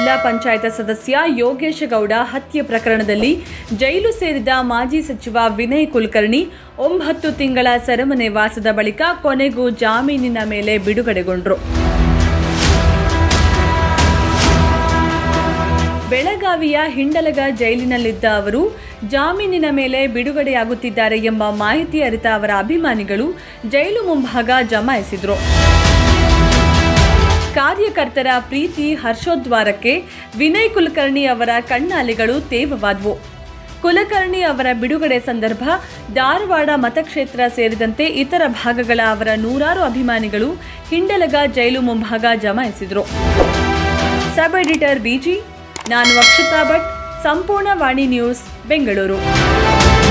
ಜಿಲ್ಲಾ ಪಂಚಾಯತ್ ಸದಸ್ಯ ಯೋಗೇಶ ಗೌಡ ಹತ್ಯೆ ಪ್ರಕರಣದಲ್ಲಿ ಜೈಲು ಸೇರಿದ ಮಾಜಿ ಸಚಿವ ವಿನಯ್ ಕುಲಕರ್ಣಿ ಒಂಬತ್ತು ತಿಂಗಳ ಸೆರೆಮನೆ ವಾಸದ ಬಳಿಕ ಕೊನೆಗೂ ಜಾಮೀನಿನ ಮೇಲೆ ಬಿಡುಗಡೆಗೊಂಡರು ಬೆಳಗಾವಿಯ ಹಿಂಡಲಗ ಜೈಲಿನಲ್ಲಿದ್ದ ಅವರು ಜಾಮೀನಿನ ಮೇಲೆ ಬಿಡುಗಡೆಯಾಗುತ್ತಿದ್ದಾರೆ ಎಂಬ ಮಾಹಿತಿ ಅರಿತ ಅವರ ಅಭಿಮಾನಿಗಳು ಜೈಲು ಮುಂಭಾಗ ಜಮಾಯಿಸಿದ್ರು ಕಾರ್ಯಕರ್ತರ ಪ್ರೀತಿ ಹರ್ಷೋದ್ವಾರಕ್ಕೆ ವಿನಯ್ ಕುಲಕರ್ಣಿ ಅವರ ಕಣ್ಣಾಲಿಗಳು ತೇವವಾದವು ಕುಲಕರ್ಣಿ ಅವರ ಬಿಡುಗಡೆ ಸಂದರ್ಭ ಧಾರವಾಡ ಮತಕ್ಷೇತ್ರ ಸೇರಿದಂತೆ ಇತರ ಭಾಗಗಳ ಅವರ ನೂರಾರು ಅಭಿಮಾನಿಗಳು ಹಿಂಡಲಗ ಜೈಲು ಮುಂಭಾಗ ಜಮಾಯಿಸಿದರು ಸಬ್ ಎಡಿಟರ್ ಬಿಜಿ ನಾನು ಅಕ್ಷತಾ ಭಟ್ ಸಂಪೂರ್ಣ ವಾಣಿ ನ್ಯೂಸ್ ಬೆಂಗಳೂರು